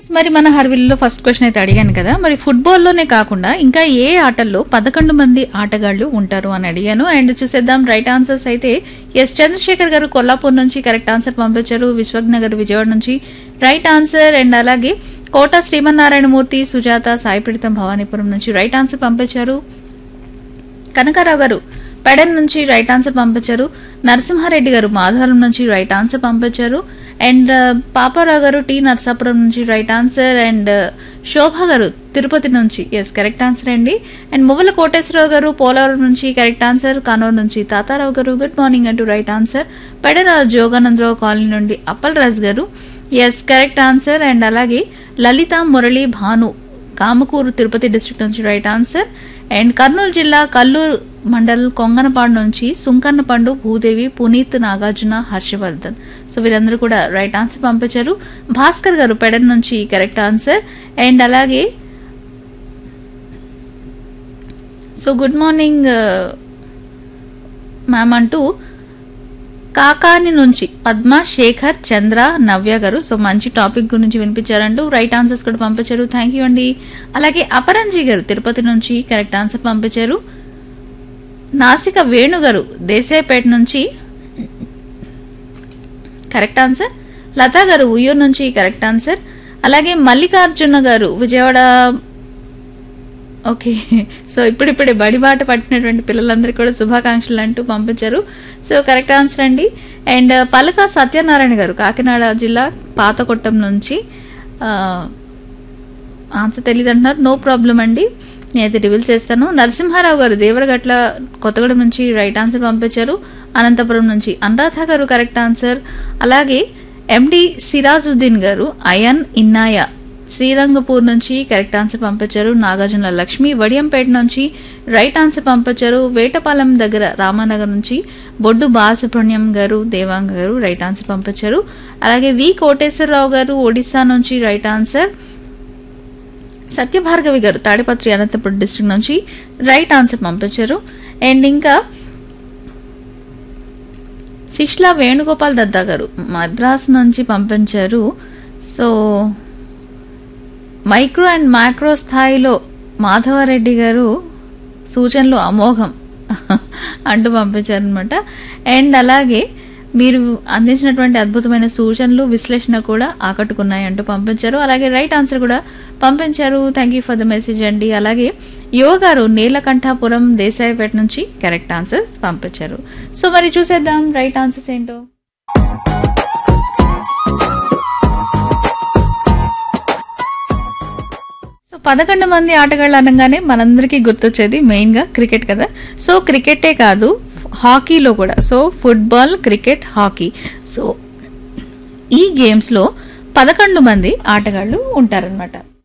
మరి మన హర్విల్లో first question అయితే అడిగాను కదా మరి ఫుట్బాల్లోనే కాకుండా ఇంకా ఏ ఆటల్లో పదకొండు మంది ఆటగాళ్లు ఉంటారు అని అడిగాను అండ్ చూసేద్దాం రైట్ ఆన్సర్స్ అయితే ఎస్ చంద్రశేఖర్ గారు కొల్లాపూర్ నుంచి కరెక్ట్ ఆన్సర్ పంపించారు విశ్వజ్ఞ గారు విజయవాడ నుంచి రైట్ ఆన్సర్ అండ్ అలాగే కోట శ్రీమన్నారాయణమూర్తి సుజాత సాయిపీడితం భవానీపురం నుంచి రైట్ ఆన్సర్ పంపించారు కనకారావు గారు పెడన్ నుంచి రైట్ ఆన్సర్ పంపించారు నరసింహారెడ్డి గారు మాధవరం నుంచి రైట్ ఆన్సర్ పంపించారు అండ్ పాపారావు గారు టీ నరసాపురం నుంచి రైట్ ఆన్సర్ అండ్ శోభ గారు తిరుపతి నుంచి ఎస్ కరెక్ట్ ఆన్సర్ అండి అండ్ మువ్వల కోటేశ్వరరావు గారు పోలవరం నుంచి కరెక్ట్ ఆన్సర్ కానూరు నుంచి తాతారావు గారు గుడ్ మార్నింగ్ అంటూ right answer Pedara Joganandarao colony నుండి Appal Raj garu yes correct answer and అలాగే లలిత మురళి భాను కామకూరు తిరుపతి డిస్ట్రిక్ట్ నుంచి రైట్ ఆన్సర్ అండ్ కర్నూలు జిల్లా కల్లూరు మండల్ కొంగనపాడు నుంచి సుంకన్నపండు భూదేవి పునీత్ నాగార్జున హర్షవర్ధన్ సో వీరందరూ కూడా రైట్ ఆన్సర్ పంపించారు భాస్కర్ గారు పెడన్ నుంచి కరెక్ట్ ఆన్సర్ అండ్ అలాగే సో గుడ్ మార్నింగ్ మ్యామ్ అంటూ కాకాని నుంచి పద్మ శేఖర్ చంద్ర నవ్య గారు సో మంచి టాపిక్ గురించి వినిపించారంటూ రైట్ ఆన్సర్స్ కూడా పంపించారు థ్యాంక్ యూ అండి అలాగే అపరంజి గారు తిరుపతి నుంచి కరెక్ట్ ఆన్సర్ పంపించారు నాసిక వేణు గారు దేశాయపేట నుంచి కరెక్ట్ ఆన్సర్ లతా గారు ఉయ్యూరు నుంచి కరెక్ట్ ఆన్సర్ అలాగే మల్లికార్జున గారు విజయవాడ ఓకే సో ఇప్పుడిప్పుడే బడిబాట పట్టినటువంటి పిల్లలందరికీ కూడా శుభాకాంక్షలు అంటూ పంపించారు సో కరెక్ట్ ఆన్సర్ అండి అండ్ పలక సత్యనారాయణ గారు కాకినాడ జిల్లా పాతకొట్టం నుంచి ఆన్సర్ తెలియదు అంటున్నారు నో ప్రాబ్లం అండి నేనైతే రివీల్ చేస్తాను నరసింహారావు గారు దేవరగట్ల కొత్తగూడెం నుంచి రైట్ ఆన్సర్ పంపించారు అనంతపురం నుంచి అనురాధ గారు కరెక్ట్ ఆన్సర్ అలాగే ఎండి సిరాజుద్దీన్ గారు అయన్ ఇన్నాయ శ్రీరంగపూర్ నుంచి కరెక్ట్ ఆన్సర్ పంపించారు నాగార్జున లక్ష్మి వడియంపేట నుంచి రైట్ ఆన్సర్ పంపించారు వేటపాలెం దగ్గర రామానగర్ నుంచి బొడ్డు బాలసుబ్రహ్మణ్యం గారు దేవాంగ గారు రైట్ ఆన్సర్ పంపించారు అలాగే వి కోటేశ్వరరావు గారు ఒడిశా నుంచి right answer Satyabhargavi garu Tadipatri Anantapur district నుంచి రైట్ ఆన్సర్ పంపించారు అండ్ ఇంకా శిష్లా వేణుగోపాల్ దత్తా గారు మద్రాస్ నుంచి పంపించారు సో మైక్రో అండ్ మైక్రో స్థాయిలో మాధవరెడ్డి గారు సూచనలు అమోఘం అంటూ పంపించారనమాట అండ్ అలాగే మీరు అందించినటువంటి అద్భుతమైన సూచనలు విశ్లేషణ కూడా ఆకట్టుకున్నాయి అంటూ పంపించారు అలాగే రైట్ ఆన్సర్ కూడా పంపించారు thank you for the message అండి అలాగే యువ గారు నీలకంఠాపురం దేశాయపేట నుంచి కరెక్ట్ ఆన్సర్స్ పంపించారు సో మరి చూసేద్దాం రైట్ ఆన్సర్స్ ఏంటో పదకొండు మంది ఆటగాళ్ళు అనగానే మనందరికీ గుర్తొచ్చేది మెయిన్గా క్రికెట్ కదా సో క్రికెటే కాదు హాకీలో కూడా so football cricket hockey so ఈ గేమ్స్లో పదకొండు మంది ఆటగాళ్ళు ఉంటారనమాట